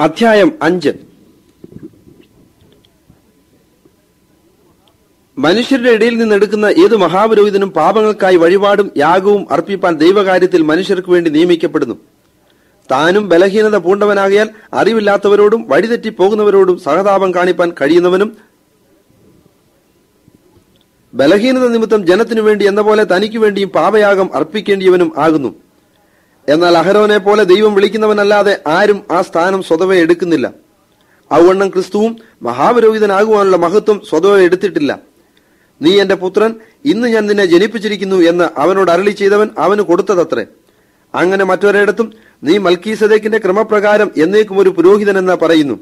അധ്യായം അഞ്ച് മനുഷ്യരുടെ ഇടയിൽ നിന്ന് എടുക്കുന്ന ഏത് മഹാപുരോഹിതനും പാപങ്ങൾക്കായി വഴിപാടും യാഗവും അർപ്പിപ്പാൻ ദൈവകാര്യത്തിൽ മനുഷ്യർക്ക് വേണ്ടി നിയമിക്കപ്പെടുന്നു താനും ബലഹീനത പൂണ്ടവനാകിയാൽ അറിവില്ലാത്തവരോടും വഴിതെറ്റി പോകുന്നവരോടും സഹതാപം കാണിപ്പാൻ കഴിയുന്നവനും ബലഹീനത നിമിത്തം ജനത്തിനു വേണ്ടി എന്ന പോലെ തനിക്കു വേണ്ടിയും പാപയാഗം അർപ്പിക്കേണ്ടിയവനും ആകുന്നു എന്നാൽ അഹരോനെ പോലെ ദൈവം വിളിക്കുന്നവനല്ലാതെ ആരും ആ സ്ഥാനം സ്വതവേ എടുക്കുന്നില്ല ഔവണ്ണം ക്രിസ്തുവും മഹാപുരോഹിതനാകുവാനുള്ള മഹത്വം സ്വതവേ എടുത്തിട്ടില്ല നീ എന്റെ പുത്രൻ ഇന്ന് ഞാൻ നിന്നെ ജനിപ്പിച്ചിരിക്കുന്നു എന്ന് അവനോട് അരളി ചെയ്തവൻ അവന് കൊടുത്തതത്രേ അങ്ങനെ മറ്റൊരിടത്തും നീ മൽക്കീസദേക്കിന്റെ ക്രമപ്രകാരം എന്നേക്കും ഒരു പുരോഹിതനെന്ന് പറയുന്നു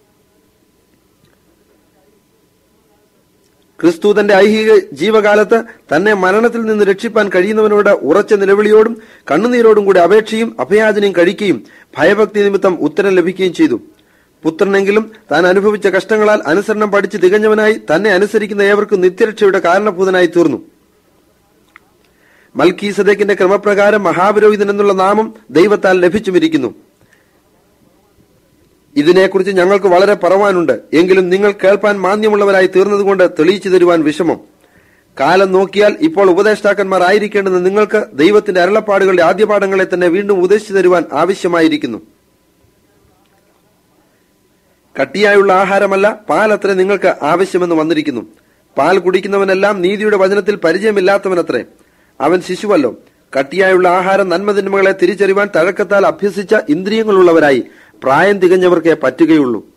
ക്രിസ്തു തന്റെ ഐഹിക ജീവകാലത്ത് തന്നെ മരണത്തിൽ നിന്ന് രക്ഷിപ്പാൻ കഴിയുന്നവനോട് ഉറച്ച നിലവിളിയോടും കണ്ണുനീരോടും കൂടി അപേക്ഷയും അഭയാചനയും കഴിക്കുകയും ഭയഭക്തി നിമിത്തം ഉത്തരം ലഭിക്കുകയും ചെയ്തു പുത്രനെങ്കിലും താൻ അനുഭവിച്ച കഷ്ടങ്ങളാൽ അനുസരണം പഠിച്ച് തികഞ്ഞവനായി തന്നെ അനുസരിക്കുന്ന ഏവർക്കും നിത്യരക്ഷയുടെ കാരണഭൂതനായി തീർന്നു മൽക്കീസദേക്കിന്റെ ക്രമപ്രകാരം മഹാപുരോഹിതൻ എന്നുള്ള നാമം ദൈവത്താൽ ലഭിച്ചുമിരിക്കുന്നു ഇതിനെക്കുറിച്ച് ഞങ്ങൾക്ക് വളരെ പറവാനുണ്ട് എങ്കിലും നിങ്ങൾ കേൾപ്പാൻ മാന്യമുള്ളവരായി തീർന്നതുകൊണ്ട് തെളിയിച്ചു തരുവാൻ വിഷമം കാലം നോക്കിയാൽ ഇപ്പോൾ ഉപദേഷ്ടാക്കന്മാർ ആയിരിക്കേണ്ടുന്ന നിങ്ങൾക്ക് ദൈവത്തിന്റെ അരുളപ്പാടുകളുടെ ആദ്യപാഠങ്ങളെ തന്നെ വീണ്ടും ഉപദേശിച്ചു തരുവാൻ ആവശ്യമായിരിക്കുന്നു കട്ടിയായുള്ള ആഹാരമല്ല പാലത്രേ നിങ്ങൾക്ക് ആവശ്യമെന്ന് വന്നിരിക്കുന്നു പാൽ കുടിക്കുന്നവനെല്ലാം നീതിയുടെ വചനത്തിൽ പരിചയമില്ലാത്തവനത്രേ അവൻ ശിശുവല്ലോ കട്ടിയായുള്ള ആഹാരം നന്മതിന്മകളെ തിരിച്ചറിവാൻ തഴക്കത്താൽ അഭ്യസിച്ച ഇന്ദ്രിയങ്ങളുള്ളവരായി പ്രായം തികഞ്ഞവർക്കേ പറ്റുകയുള്ളൂ